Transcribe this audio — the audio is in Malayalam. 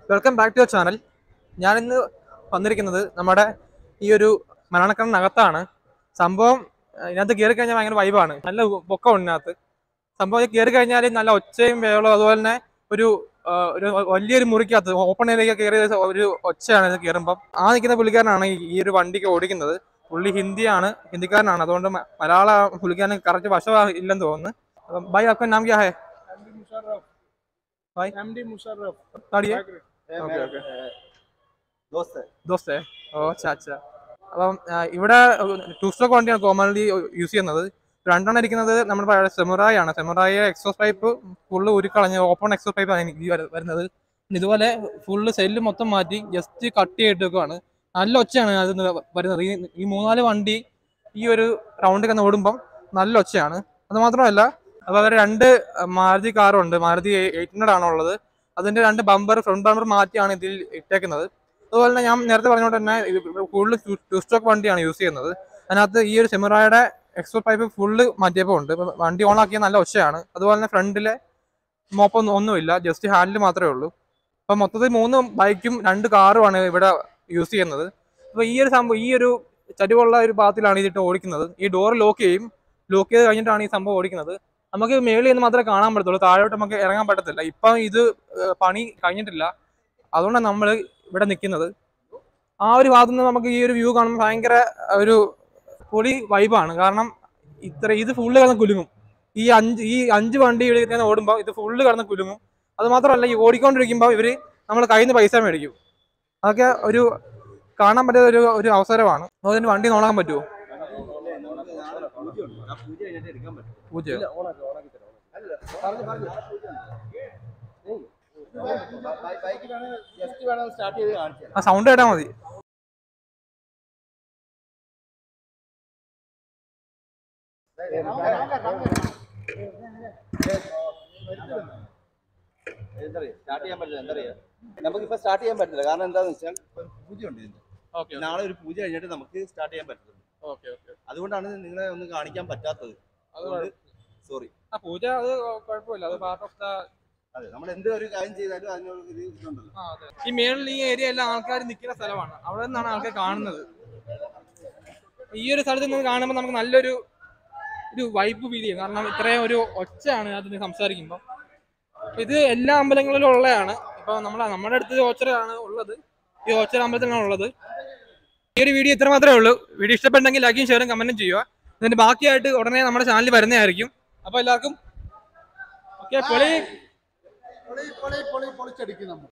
Welcome back to your channel ഞാനിന്ന് വന്നിരിക്കുന്നത് നമ്മുടെ ഈ ഒരു മരണക്കണ്ണിനകത്താണ് സംഭവം അഹ് ഇതിനകത്ത് കയറി കഴിഞ്ഞാൽ ഭയങ്കര വൈബാണ് നല്ല പൊക്കം ഇതിനകത്ത് സംഭവം ഇത് കയറി കഴിഞ്ഞാൽ നല്ല ഒച്ചയും വേളവും അതുപോലെ തന്നെ ഒരു ആഹ് ഒരു വലിയൊരു മുറിക്കകത്ത് ഓപ്പൺ ഏരിയയിലേക്ക് കയറിയ ഒരു ഒച്ചയാണ് ഇത് കയറുമ്പം ആ നിൽക്കുന്ന പുള്ളിക്കാരനാണ് ഈ- ഈ ഒരു വണ്ടിക്ക് ഓടിക്കുന്നത് പുള്ളി ഹിന്ദിയാണ് ഹിന്ദിക്കാരനാണ് അതുകൊണ്ട് മ- മലയാള പുള്ളിക്കാരന് കറക്റ്റ് വശം ഇല്ലെന്ന് തോന്നുന്നു അപ്പം ബൈ आपका नाम क्या है एमडी मुशर्रफ भाई? एमडी मुशर्रफ ताड़िए ओके ओके ओके दोस्त है ദോസ്തേ ഓ അച്ഛാ അച്ഛാ അപ്പം ആ, ഇവിടെ ടൂ സ്റ്റോക്ക് വണ്ടിയാണ് കോമൺലി യൂസ് ചെയ്യുന്നത് രണ്ടെണ്ണം ഇരിക്കുന്നത് നമ്മുടെ പഴയ സെമുറായി ആണ് സെമുറായി എക്സോസ് പൈപ്പ് ഫുള്ള് ഉരുക്കളഞ്ഞ് ഓപ്പൺ എക്സോസ് പൈപ്പ് ആണ് ഈ വര- വരുന്നത് പിന്നെ ഇതുപോലെ ഫുള്ള് സെല്ല് മൊത്തം മാറ്റി ജസ്റ്റ് കട്ട് ചെയ്തിട്ടൊക്കെയാണ് നല്ല ഒച്ചയാണ് അത് വരുന്നത് ഈ ഈ മൂന്നാല് വണ്ടി ഈ ഒരു റൗണ്ട് തന്നെ ഓടുമ്പം നല്ല ഒച്ചയാണ് അത് മാത്രമല്ല അതുപോലെ രണ്ട് മാരുതി കാറുണ്ട് മാരുതി എയ്റ്റ് ഹൺഡ്രഡ് ആണ് ഉള്ളത് അതിന്റെ രണ്ട് ബമ്പർ ഫ്രണ്ട് ബമ്പർ മാറ്റിയാണ് ഇതിൽ ഇട്ടേക്കുന്നത് അതുപോലെ തന്നെ ഞാൻ നേരത്തെ പറഞ്ഞുകൊണ്ട് തന്നെ ഇത് കൂടുതൽ ടു സ്റ്റോക്ക് വണ്ടിയാണ് യൂസ് ചെയ്യുന്നത് അതിനകത്ത് ഈ ഒരു സെമിറായുടെ എക്സ്പോ പൈപ്പ് ഫുള്ള് മാറ്റിയപ്പോൾ ഉണ്ട് ഇപ്പൊ വണ്ടി ഓൺ ആക്കിയ നല്ല ഒച്ചയാണ് അതുപോലെ തന്നെ ഫ്രണ്ടിലെ മോപ്പൊന്നും ഒന്നുമില്ല ജസ്റ്റ് ഹാൻഡിൽ മാത്രമേ ഉള്ളൂ അപ്പൊ മൊത്തത്തിൽ മൂന്ന് ബൈക്കും രണ്ട് കാറുമാണ് ഇവിടെ യൂസ് ചെയ്യുന്നത് അപ്പൊ ഈ ഒരു സംഭവം ഈ ഒരു ചരിവുള്ള ഒരു ഭാഗത്തിലാണ് ഇതിട്ട് ഓടിക്കുന്നത് ഈ ഡോർ ലോക്ക് ചെയ്യും ലോക്ക് ചെയ്ത് കഴിഞ്ഞിട്ടാണ് ഈ സംഭവം ഓടിക്കുന്നത് നമുക്ക് മേളിൽ നിന്ന് മാത്രമേ കാണാൻ പറ്റത്തുള്ളൂ താഴോട്ട് നമുക്ക് ഇറങ്ങാൻ പറ്റത്തില്ല ഇപ്പം ഇത് ഏഹ്, പണി കഴിഞ്ഞിട്ടില്ല അതുകൊണ്ടാണ് നമ്മൾ ഇവിടെ നിൽക്കുന്നത് ആ ഒരു ഭാഗത്തു നിന്ന് നമുക്ക് ഈ ഒരു വ്യൂ കാണുമ്പോൾ ഭയങ്കര ഒരു പൊളി വൈബാണ് കാരണം ഇത്ര ഇത് ഫുള്ള് കിടന്ന് കുലുങ്ങും ഈ അഞ്ച് ഈ അഞ്ച് വണ്ടി ഇവിടെ ഇങ്ങനെ ഓടുമ്പോൾ ഇത് ഫുള്ള് കിടന്ന് കുലുങ്ങും അത് മാത്രമല്ല ഈ ഓടിക്കൊണ്ടിരിക്കുമ്പോൾ ഇവർ നമ്മൾ കയ്യിൽ നിന്ന് പൈസ മേടിക്കും അതൊക്കെ ഒരു കാണാൻ പറ്റിയ ഒരു ഒരു അവസരമാണ് അതിന് വണ്ടി നോക്കാൻ പറ്റുമോ പൂജ കഴിഞ്ഞിട്ട് എടുക്കാൻ പറ്റും പൂജ ബൈക്ക് വേണം ജസ്റ്റ് വേണം സ്റ്റാർട്ട് ചെയ്ത് കാണിച്ചു ആ സൗണ്ട് കേട്ടാൽ മതി എന്തറിയാം സ്റ്റാർട്ട് ചെയ്യാൻ പറ്റില്ല എന്തറിയാം നമുക്കിപ്പോ സ്റ്റാർട്ട് ചെയ്യാൻ പറ്റില്ല കാരണം എന്താന്ന് വെച്ചാൽ ഇപ്പൊ ഒരു പൂജയുണ്ട് ഇതിന്റെ ഓക്കെ നാളെ ഒരു പൂജ കഴിഞ്ഞിട്ട് നമുക്ക് സ്റ്റാർട്ട് ചെയ്യാൻ പറ്റുള്ളൂ ഓക്കെ ഓക്കെ അതുകൊണ്ടാണ് നിങ്ങളെ ഒന്ന് കാണിക്കാൻ പറ്റാത്തത് സോറി ആ പൂജ അത് കുഴപ്പമില്ല അത് പാർട്ട് ഓഫ് ദ അതെ നമ്മൾ എന്ത് ഒരു കാര്യം ചെയ്താലും അതിനൊരു ഒരു ഇതുണ്ടല്ലോ ഈ മേളിൽ ഈ ഏരിയ എല്ലാം ആൾക്കാർ നിൽക്കുന്ന സ്ഥലമാണ് അവിടെ നിന്നാണ് ആൾക്കാർ കാണുന്നത് ഈ ഒരു സ്ഥലത്ത് നിന്ന് കാണുമ്പോൾ നമുക്ക് നല്ലൊരു ഒരു വൈബ് ഫീൽ ചെയ്യും കാരണം ഇത്രയും ഒരു ഒച്ചയാണ് അതിന് സംസാരിക്കുമ്പോൾ അപ്പൊ ഇത് എല്ലാ അമ്പലങ്ങളിലും ഉള്ളതാണ് ഇപ്പൊ നമ്മളെ നമ്മുടെ അടുത്ത് ഓച്ചറയാണ് ഉള്ളത് ഈ ഓച്ചറ അമ്പലത്തിലാണ് ഉള്ളത് ഈ ഒരു വീഡിയോ ഇത്ര മാത്രമേ ഉള്ളൂ വീഡിയോ ഇഷ്ടപ്പെട്ടെങ്കിൽ ലൈക്കും ഷെയറും കമന്റും ചെയ്യുക ഇതിന്റെ ബാക്കിയായിട്ട് ഉടനെ നമ്മുടെ ചാനലിൽ വരുന്നതായിരിക്കും അപ്പൊ എല്ലാവർക്കും ഓക്കെ പൊളി പൊളി പൊളി പൊളി പൊളിച്ചടിക്കും നമ്മൾ